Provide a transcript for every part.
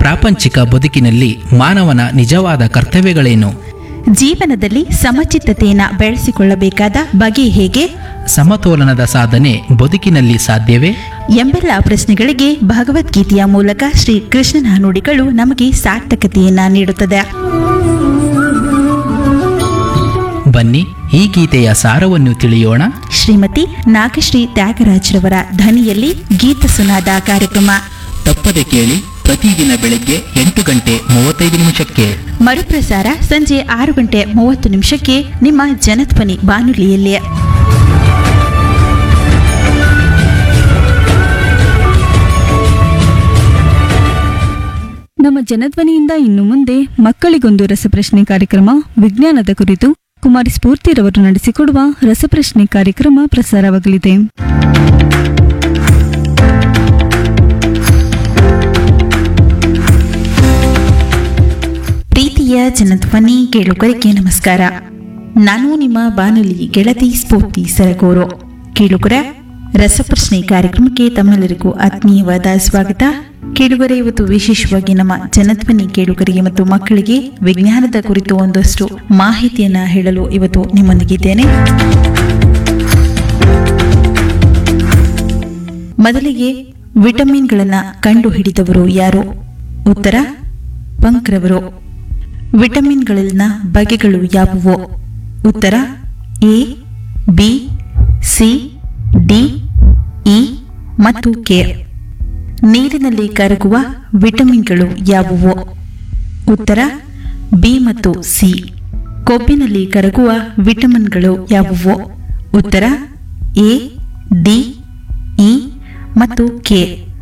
ಪ್ರಾಪಂಚಿಕ ಬದುಕಿನಲ್ಲಿ ಮಾನವನ ನಿಜವಾದ ಕರ್ತವ್ಯಗಳೇನು ಜೀವನದಲ್ಲಿ ಸಮಚಿತ್ತತೆಯನ್ನು ಬೆಳೆಸಿಕೊಳ್ಳಬೇಕಾದ ಬಗೆ ಹೇಗೆ ಸಮತೋಲನದ ಸಾಧನೆ ಬದುಕಿನಲ್ಲಿ ಸಾಧ್ಯವೇ ಎಂಬೆಲ್ಲ ಪ್ರಶ್ನೆಗಳಿಗೆ ಭಗವದ್ಗೀತೆಯ ಮೂಲಕ ಶ್ರೀ ಕೃಷ್ಣನ ನುಡಿಗಳು ನಮಗೆ ಸಾರ್ಥಕತೆಯನ್ನ ನೀಡುತ್ತದೆ ಬನ್ನಿ ಈ ಗೀತೆಯ ಸಾರವನ್ನು ತಿಳಿಯೋಣ ಶ್ರೀಮತಿ ನಾಗಶ್ರೀ ತ್ಯಾಗರಾಜ್ರವರ ಧ್ವನಿಯಲ್ಲಿ ಗೀತ ಸುನಾದ ಕಾರ್ಯಕ್ರಮ ತಪ್ಪದೆ ಕೇಳಿ ಪ್ರತಿದಿನ ಬೆಳಗ್ಗೆ ಎಂಟು ಗಂಟೆ ಮೂವತ್ತೈದು ನಿಮಿಷಕ್ಕೆ ಮರುಪ್ರಸಾರ ಸಂಜೆ ಆರು ಗಂಟೆ ಮೂವತ್ತು ನಿಮಿಷಕ್ಕೆ ನಿಮ್ಮ ಜನಧ್ವನಿ ಬಾನುಲಿಯಲ್ಲಿ ನಮ್ಮ ಜನಧ್ವನಿಯಿಂದ ಇನ್ನು ಮುಂದೆ ಮಕ್ಕಳಿಗೊಂದು ರಸಪ್ರಶ್ನೆ ಕಾರ್ಯಕ್ರಮ ವಿಜ್ಞಾನದ ಕುರಿತು ಕುಮಾರಿ ಸ್ಫೂರ್ತಿರವರು ನಡೆಸಿಕೊಡುವ ರಸಪ್ರಶ್ನೆ ಕಾರ್ಯಕ್ರಮ ಪ್ರಸಾರವಾಗಲಿದೆ ಪ್ರೀತಿಯ ಜನಧ್ವನಿ ಕೇಳುಗರಿಗೆ ನಮಸ್ಕಾರ ನಾನು ನಿಮ್ಮ ಬಾನುಲಿ ಗೆಳತಿ ಸ್ಫೂರ್ತಿ ಸರಗೂರು ಕೇಳುಗರ ರಸಪ್ರಶ್ನೆ ಕಾರ್ಯಕ್ರಮಕ್ಕೆ ತಮ್ಮೆಲ್ಲರಿಗೂ ಆತ್ಮೀಯವಾದ ಸ್ವಾಗತ ಕೇಳುಗರೆ ಇವತ್ತು ವಿಶೇಷವಾಗಿ ನಮ್ಮ ಜನಧ್ವನಿ ಕೇಳುಗರಿಗೆ ಮತ್ತು ಮಕ್ಕಳಿಗೆ ವಿಜ್ಞಾನದ ಕುರಿತು ಒಂದಷ್ಟು ಮಾಹಿತಿಯನ್ನ ಹೇಳಲು ಇವತ್ತು ನಿಮ್ಮೊಂದಿಗಿದ್ದೇನೆ ಮೊದಲಿಗೆ ವಿಟಮಿನ್ಗಳನ್ನ ಕಂಡುಹಿಡಿದವರು ಯಾರು ಉತ್ತರ ಪಂಕ್ರವರು ವಿಟಮಿನ್ಗಳಲ್ಲಿನ ಬಗೆಗಳು ಯಾವುವು ಉತ್ತರ A B C D E ಮತ್ತು ಕೆ ನೀರಿನಲ್ಲಿ ಕರಗುವ ವಿಟಮಿನ್ಗಳು ಯಾವುವು ಉತ್ತರ ಬಿ ಮತ್ತು ಸಿ ಕೊಬ್ಬಿನಲ್ಲಿ ಕರಗುವ ವಿಟಮಿನ್ಗಳು ಯಾವುವು ಉತ್ತರ ಎ ಡಿ ಇ ಮತ್ತು ಕೆ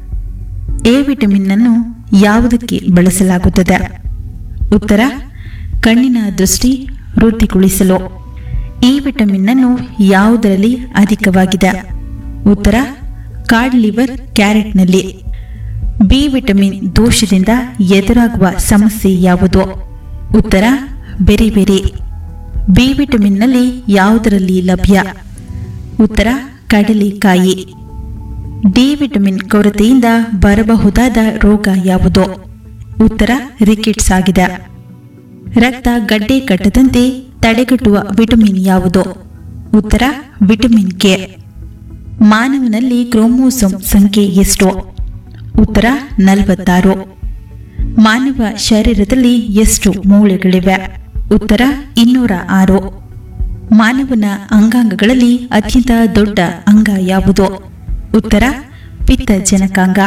ಎ ವಿಟಮಿನ್ ಅನ್ನು ಯಾವುದಕ್ಕೆ ಬಳಸಲಾಗುತ್ತದೆ ಉತ್ತರ ಕಣ್ಣಿನ ದೃಷ್ಟಿ ವೃದ್ಧಿಗೊಳಿಸಲು ಈ ವಿಟಮಿನ್ ಅನ್ನು ಯಾವುದರಲ್ಲಿ ಅಧಿಕವಾಗಿದೆ ಉತ್ತರ ಕಾರ್ಡ್ ಲಿವರ್ ಕ್ಯಾರೆಟ್ನಲ್ಲಿ ಬಿ ವಿಟಮಿನ್ ದೋಷದಿಂದ ಎದುರಾಗುವ ಸಮಸ್ಯೆ ಯಾವುದು ಉತ್ತರ ಬೆರಿ ಬೆರಿ ಬಿ ವಿಟಮಿನ್ನಲ್ಲಿ ಯಾವುದರಲ್ಲಿ ಲಭ್ಯ ಉತ್ತರ ಕಡಲೆಕಾಯಿ ಡಿ ವಿಟಮಿನ್ ಕೊರತೆಯಿಂದ ಬರಬಹುದಾದ ರೋಗ ಯಾವುದು ಉತ್ತರ ರಿಕೆಟ್ಸ್ ಆಗಿದೆ ರಕ್ತ ಗಡ್ಡೆ ಕಟ್ಟದಂತೆ ತಡೆಗಟ್ಟುವ ವಿಟಮಿನ್ ಯಾವುದು ಉತ್ತರ ವಿಟಮಿನ್ ಕೆ ಮಾನವನಲ್ಲಿ ಕ್ರೋಮೋಸೋಮ್ ಸಂಖ್ಯೆ ಎಷ್ಟು ಉತ್ತರ ನಲವತ್ತಾರು ಮಾನವ ಶರೀರದಲ್ಲಿ ಎಷ್ಟು ಮೂಳೆಗಳಿವೆ ಉತ್ತರ ಇನ್ನೂರ ಆರು ಮಾನವನ ಅಂಗಾಂಗಗಳಲ್ಲಿ ಅತ್ಯಂತ ದೊಡ್ಡ ಅಂಗ ಯಾವುದು ಉತ್ತರ ಪಿತ್ತಜನಕಾಂಗ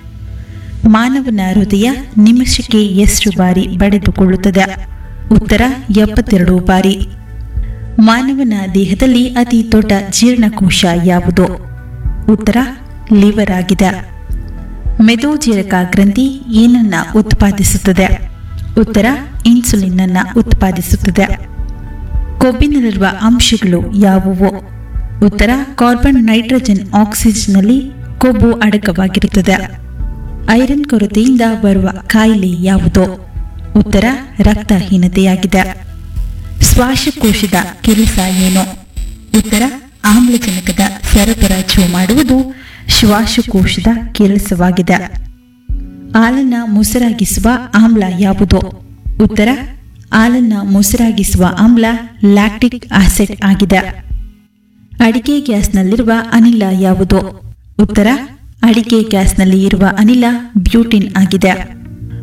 ಮಾನವನ ಹೃದಯ ನಿಮಿಷಕ್ಕೆ ಎಷ್ಟು ಬಾರಿ ಬಡಿದುಕೊಳ್ಳುತ್ತದೆ ಉತ್ತರ ಎಪ್ಪತ್ತೆರಡು ಬಾರಿ ಮಾನವನ ದೇಹದಲ್ಲಿ ಅತಿ ದೊಡ್ಡ ಜೀರ್ಣಕೋಶ ಯಾವುದು ಉತ್ತರ ಲಿವರ್ ಆಗಿದೆ ಮೆದೋಜೀರಕ ಗ್ರಂಥಿ ಏನನ್ನ ಉತ್ಪಾದಿಸುತ್ತದೆ ಉತ್ತರ ಇನ್ಸುಲಿನ್ ಅನ್ನ ಉತ್ಪಾದಿಸುತ್ತದೆ ಕೊಬ್ಬಿನಲ್ಲಿರುವ ಅಂಶಗಳು ಯಾವುವು ಉತ್ತರ ಕಾರ್ಬನ್ ನೈಟ್ರೋಜನ್ ಆಕ್ಸಿಜನ್ನಲ್ಲಿ ಕೊಬ್ಬು ಅಡಕವಾಗಿರುತ್ತದೆ ಐರನ್ ಕೊರತೆಯಿಂದ ಬರುವ ಕಾಯಿಲೆ ಯಾವುದು ಉತ್ತರ ರಕ್ತಹೀನತೆಯಾಗಿದೆ ಶ್ವಾಸಕೋಶದ ಕೆಲಸ ಏನು ಉತ್ತರ ಆಮ್ಲಜನಕದ ಸರಬರಾಜು ಮಾಡುವುದು ಶ್ವಾಸಕೋಶದ ಕೆಲಸವಾಗಿದೆ ಹಾಲನ್ನ ಮೊಸರಾಗಿಸುವ ಆಮ್ಲ ಯಾವುದು ಉತ್ತರ ಹಾಲನ್ನ ಮೊಸರಾಗಿಸುವ ಆಮ್ಲ ಲ್ಯಾಕ್ಟಿಕ್ ಆಸಿಡ್ ಆಗಿದೆ ಅಡಿಕೆ ಗ್ಯಾಸ್ನಲ್ಲಿರುವ ಅನಿಲ ಯಾವುದು ಉತ್ತರ ಅಡಿಕೆ ಗ್ಯಾಸ್ನಲ್ಲಿ ಇರುವ ಅನಿಲ ಬ್ಯೂಟಿನ್ ಆಗಿದೆ